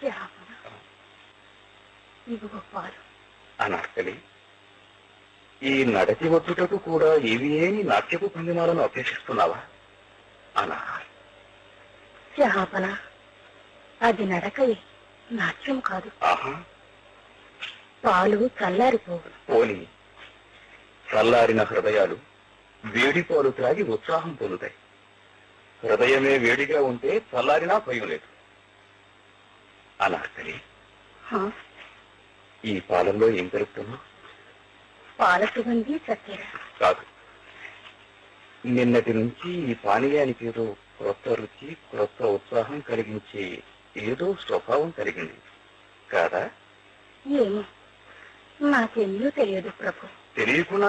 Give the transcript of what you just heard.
శ్యామల ఇదిగో పాలు అనార్కలి ఈ నడతి వచ్చుటకు కూడా ఇవి ఏమి నాట్యపు భంగిమాలను అభ్యసిస్తున్నావా అనా శ్యామల అది నడకయే నాట్యం కాదు ఆహా పాలు చల్లారిపోవు పోని చల్లారిన హృదయాలు వేడి పాలు త్రాగి ఉత్సాహం పొందుతాయి హృదయమే వేడిగా ఉంటే చల్లారినా భయం లేదు అనార్కలి హా, ఈ పాలల్లో ఏం కలుపుతున్నావు పాల సుగంధి చక్కెర కాదు నిన్నటి నుంచి ఈ పానీయానికి ఏదో క్రొత్త రుచి క్రొత్త ఉత్సాహం కలిగించే ఏదో స్వభావం కలిగింది కాదా ఏమో నాకేమీ తెలియదు ప్రభు తెలియకుండా